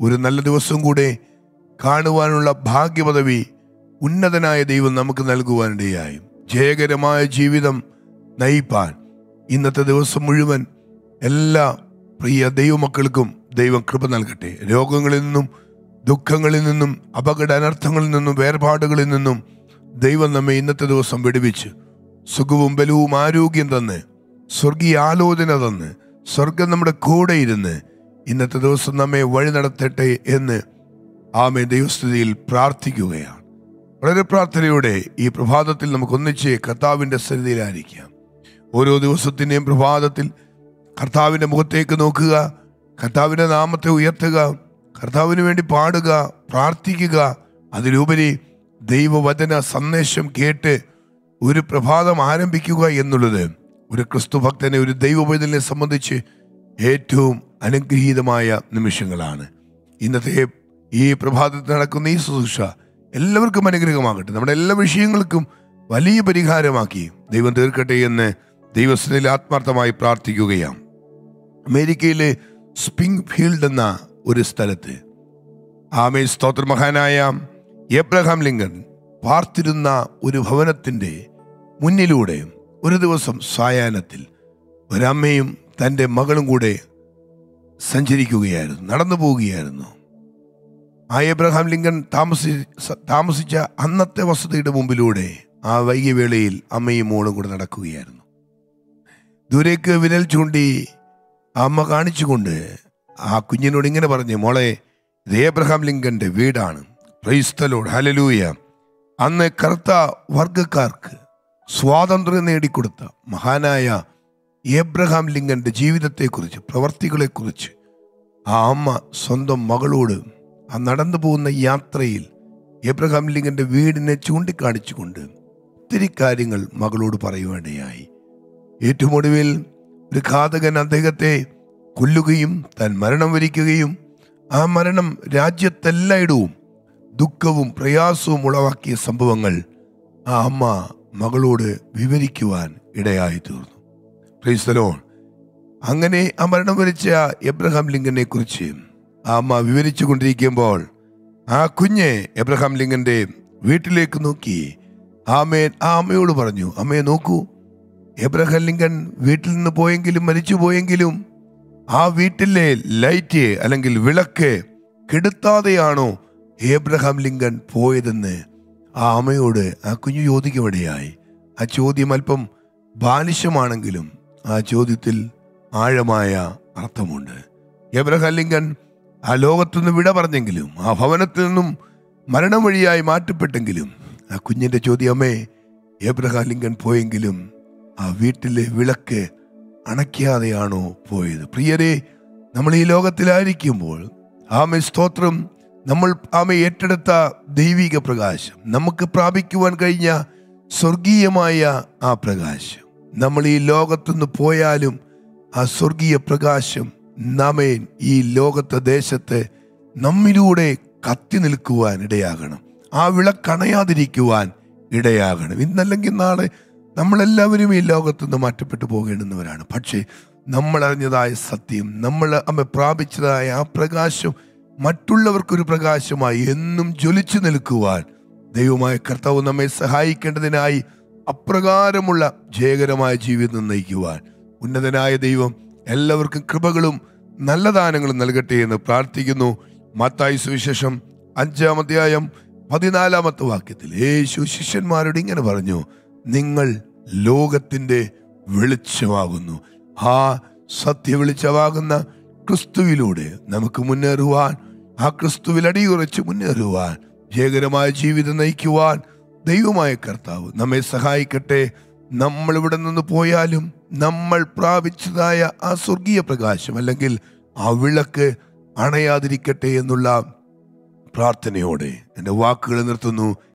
ഒരു നല്ല ദിവസം കൂടെ കാണുവാനുള്ള ഭാഗ്യപദവി ഉന്നതനായ ദൈവം നമുക്ക് നൽകുവാനിടയായി ജയകരമായ ജീവിതം നയിപ്പാൻ ഇന്നത്തെ ദിവസം മുഴുവൻ എല്ലാ പ്രിയ ദൈവമക്കൾക്കും ദൈവം കൃപ നൽകട്ടെ രോഗങ്ങളിൽ നിന്നും ദുഃഖങ്ങളിൽ നിന്നും അപകട അനർത്ഥങ്ങളിൽ നിന്നും വേർപാടുകളിൽ നിന്നും ദൈവം നമ്മെ ഇന്നത്തെ ദിവസം വിടുവിച്ച് സുഖവും ബലവും ആരോഗ്യം തന്ന് സ്വർഗീയ ആലോചന തന്ന് സ്വർഗം നമ്മുടെ കൂടെ ഇരുന്ന് ഇന്നത്തെ ദിവസം നമ്മെ വഴി നടത്തട്ടെ എന്ന് ആമെ ദൈവസ്ഥിതിയിൽ പ്രാർത്ഥിക്കുകയാണ് വളരെ പ്രാർത്ഥനയോടെ ഈ പ്രഭാതത്തിൽ നമുക്ക് ഒന്നിച്ച് കർത്താവിൻ്റെ സന്നിധിയിലായിരിക്കാം ഓരോ ദിവസത്തിൻ്റെയും പ്രഭാതത്തിൽ കർത്താവിൻ്റെ മുഖത്തേക്ക് നോക്കുക കർത്താവിൻ്റെ നാമത്തെ ഉയർത്തുക കർത്താവിന് വേണ്ടി പാടുക പ്രാർത്ഥിക്കുക അതിലുപരി ദൈവവചന സന്ദേശം കേട്ട് ഒരു പ്രഭാതം ആരംഭിക്കുക എന്നുള്ളത് ഒരു ക്രിസ്തു ഭക്തനെ ഒരു ദൈവവൈതലിനെ സംബന്ധിച്ച് ഏറ്റവും അനുഗ്രഹീതമായ നിമിഷങ്ങളാണ് ഇന്നത്തെ ഈ പ്രഭാതത്തിൽ നടക്കുന്ന ഈ ശുശ്രൂഷ എല്ലാവർക്കും അനുഗ്രഹമാകട്ടെ നമ്മുടെ എല്ലാ വിഷയങ്ങൾക്കും വലിയ പരിഹാരമാക്കി ദൈവം തീർക്കട്ടെ എന്ന് ദൈവസ്ഥയിൽ ആത്മാർത്ഥമായി പ്രാർത്ഥിക്കുകയാണ് അമേരിക്കയിലെ സ്പിങ് ഫീൽഡ് എന്ന ഒരു സ്ഥലത്ത് ആമേ സ്തോത്ര മഹാനായ എബ്രഹാം ലിങ്കൺ പാർത്തിരുന്ന ഒരു ഭവനത്തിൻ്റെ മുന്നിലൂടെ ഒരു ദിവസം സായാഹ്നത്തിൽ ഒരമ്മയും തൻ്റെ മകളും കൂടെ സഞ്ചരിക്കുകയായിരുന്നു നടന്നു പോവുകയായിരുന്നു ആ എബ്രഹാം ലിങ്കൺ താമസി സ- താമസിച്ച അന്നത്തെ വസതിയുടെ മുമ്പിലൂടെ ആ വൈകിയ വേളയിൽ അമ്മയും മോളും കൂടെ നടക്കുകയായിരുന്നു ദൂരേക്ക് വിരൽ ചൂണ്ടി ആ അമ്മ കാണിച്ചുകൊണ്ട് ആ കുഞ്ഞിനോട് ഇങ്ങനെ പറഞ്ഞു മോളെ ഇത് ഏബ്രഹാം ലിങ്കന്റെ വീടാണ് ക്രൈസ്തലോട് ഹലലൂയ അന്ന് കറുത്ത വർഗക്കാർക്ക് സ്വാതന്ത്ര്യം നേടിക്കൊടുത്ത മഹാനായ ഏബ്രഹാം ലിങ്കന്റെ ജീവിതത്തെക്കുറിച്ച് പ്രവർത്തികളെക്കുറിച്ച് ആ അമ്മ സ്വന്തം മകളോട് ആ നടന്നു പോകുന്ന യാത്രയിൽ ഏബ്രഹാം ലിങ്കന്റെ വീടിനെ ചൂണ്ടിക്കാണിച്ചുകൊണ്ട് ഒത്തിരി കാര്യങ്ങൾ മകളോട് പറയുവാനിടയായി ഏറ്റവും ഒടുവിൽ ഒരു ഘാതകൻ അദ്ദേഹത്തെ കൊല്ലുകയും താൻ മരണം വരിക്കുകയും ആ മരണം രാജ്യത്തെല്ലായിടവും ദുഃഖവും പ്രയാസവും ഉളവാക്കിയ സംഭവങ്ങൾ ആ അമ്മ മകളോട് വിവരിക്കുവാൻ ഇടയായി തീർന്നു ക്രൈസ്തലോൺ അങ്ങനെ ആ മരണം വരിച്ച എബ്രഹാം ലിങ്കനെ കുറിച്ച് ആ അമ്മ വിവരിച്ചു കൊണ്ടിരിക്കുമ്പോൾ ആ കുഞ്ഞ് എബ്രഹാം ലിങ്കന്റെ വീട്ടിലേക്ക് നോക്കി ആമേൻ ആ അമ്മയോട് പറഞ്ഞു അമ്മയെ നോക്കൂ എബ്രഹാം ലിങ്കൻ വീട്ടിൽ നിന്ന് പോയെങ്കിലും മരിച്ചു പോയെങ്കിലും ആ വീട്ടിലെ ലൈറ്റ് അല്ലെങ്കിൽ വിളക്ക് കെടുത്താതെയാണോ ഏബ്രഹാം ലിങ്കൻ പോയതെന്ന് ആ അമ്മയോട് ആ കുഞ്ഞു ചോദിക്കുമിടയായി ആ ചോദ്യം അല്പം ബാലിശമാണെങ്കിലും ആ ചോദ്യത്തിൽ ആഴമായ അർത്ഥമുണ്ട് ഏബ്രഹാം ലിങ്കൻ ആ ലോകത്തുനിന്ന് വിട പറഞ്ഞെങ്കിലും ആ ഭവനത്തിൽ നിന്നും മരണം വഴിയായി മാറ്റപ്പെട്ടെങ്കിലും ആ കുഞ്ഞിന്റെ ചോദ്യം അമ്മേ ഏബ്രഹാം ലിങ്കൻ പോയെങ്കിലും ആ വീട്ടിലെ വിളക്ക് അണയ്ക്കാതെയാണോ പോയത് പ്രിയരെ നമ്മൾ ഈ ലോകത്തിലായിരിക്കുമ്പോൾ ആമെ സ്തോത്രം നമ്മൾ ആമെ ഏറ്റെടുത്ത ദൈവിക പ്രകാശം നമുക്ക് പ്രാപിക്കുവാൻ കഴിഞ്ഞ സ്വർഗീയമായ ആ പ്രകാശം നമ്മൾ ഈ ലോകത്തുനിന്ന് പോയാലും ആ സ്വർഗീയ പ്രകാശം നമ്മേൻ ഈ ലോകത്തെ ദേശത്ത് നമ്മിലൂടെ കത്തി നിൽക്കുവാൻ ഇടയാകണം ആ വിളക്കണയാതിരിക്കുവാൻ ഇടയാകണം ഇന്നല്ലെങ്കിൽ നാളെ നമ്മളെല്ലാവരും ഈ ലോകത്തു നിന്ന് മാറ്റപ്പെട്ടു പോകേണ്ടുന്നവരാണ് പക്ഷേ നമ്മൾ അറിഞ്ഞതായ സത്യം നമ്മൾ അമ്മ പ്രാപിച്ചതായ ആ പ്രകാശം മറ്റുള്ളവർക്കൊരു പ്രകാശമായി എന്നും ജ്വലിച്ചു നിൽക്കുവാൻ ദൈവമായ കർത്താവ് നമ്മെ സഹായിക്കേണ്ടതിനായി അപ്രകാരമുള്ള ജയകരമായ ജീവിതം നയിക്കുവാൻ ഉന്നതനായ ദൈവം എല്ലാവർക്കും കൃപകളും നല്ല ദാനങ്ങളും നൽകട്ടെ എന്ന് പ്രാർത്ഥിക്കുന്നു മത്തായി സുവിശേഷം അഞ്ചാം അധ്യായം പതിനാലാമത്തെ വാക്യത്തിൽ യേശു ശിഷ്യന്മാരോട് ഇങ്ങനെ പറഞ്ഞു നിങ്ങൾ ലോകത്തിന്റെ വെളിച്ചമാകുന്നു ആ സത്യ വെളിച്ചമാകുന്ന ക്രിസ്തുവിലൂടെ നമുക്ക് മുന്നേറുവാൻ ആ ക്രിസ്തുവിൽ അടിയുറച്ച് മുന്നേറുവാൻ ജയകരമായ ജീവിതം നയിക്കുവാൻ ദൈവമായ കർത്താവ് നമ്മെ സഹായിക്കട്ടെ നമ്മൾ ഇവിടെ നിന്ന് പോയാലും നമ്മൾ പ്രാപിച്ചതായ ആ സ്വർഗീയ പ്രകാശം അല്ലെങ്കിൽ ആ വിളക്ക് അണയാതിരിക്കട്ടെ എന്നുള്ള പ്രാർത്ഥനയോടെ എൻ്റെ വാക്കുകൾ നിർത്തുന്നു